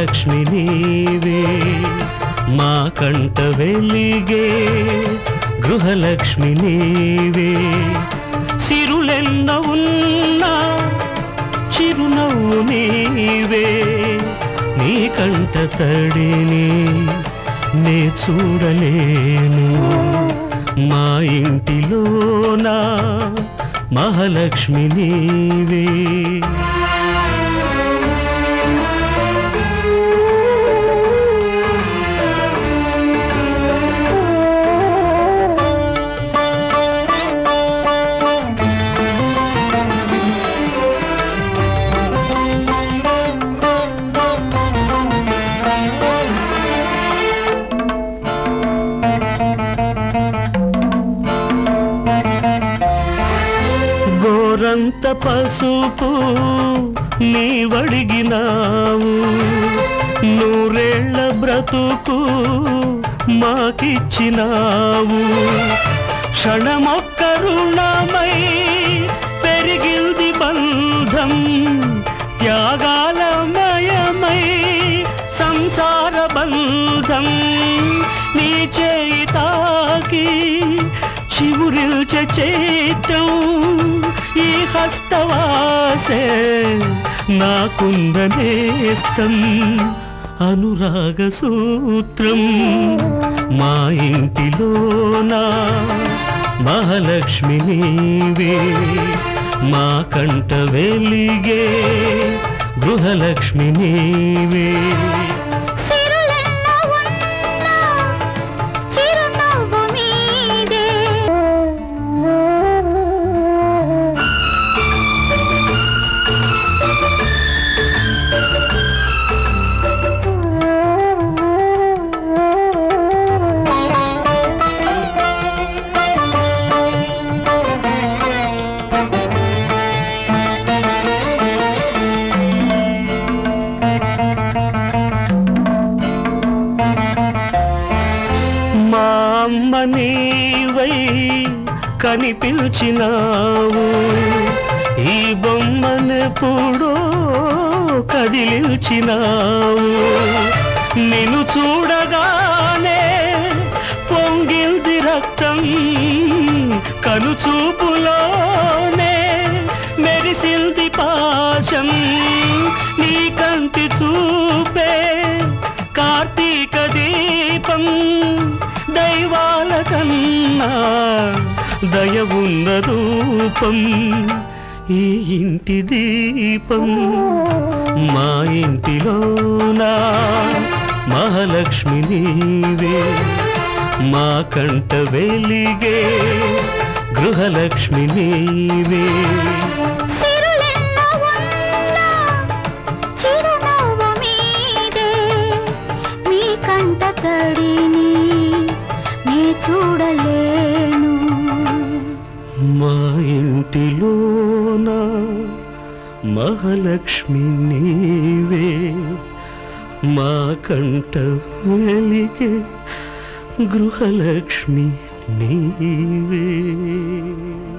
మహాలక్ష్మి నీవే మా కంట వెలిగే గృహలక్ష్మి నీవే సిరులెన్న ఉన్నా చిరునవ్వు నీవే నీ కంట తడిని నే చూడలేను మా ఇంటిలోన మహాలక్ష్మి నీవే గోరంత పసుపు నీవడిగినావు నూరేళ్ల బ్రతుకు మాకిచ్చినావు క్షణమొక్క రుణమై పెరిగింది బంధం త్యాగాలమయమై సంసార బంధం నీ చేయి తాకి చివురిల్చే చైత్రం ఈ హస్తవాసే నాకుందనేస్తం అనురాగ సూత్రం మా ఇంటిలోన మహాలక్ష్మి నీవే మా కంట వెలిగే గృహలక్ష్మి నీవే సిరులెన్న ఉన్నా చిరునవ్వు మీదే మా అమ్మ నీవై కనిపించినావు ఈ బొమ్మనెప్పుడో కదిలించినావు నిన్ను చూడగానే పొంగిల్ది రక్తం కనుచూపులోనే మెరిసింది పాశం నీ కంటి చూపే కార్తీక దీపం దైవాల కన్నా దయ ఉన్న రూపం ఈ ఇంటి దీపం మా ఇంటిలోనా మహాలక్ష్మి నీవే మా కంట వెలిగే గృహలక్ష్మి నీవే సిరులెన్న ఉన్నా చిరునవ్వు మీదే మీ కంట తడిని నే చూడలేను మా ఇంటిలోన మహాలక్ష్మి నీవే మా కంట వెలిగే గృహలక్ష్మి నీవే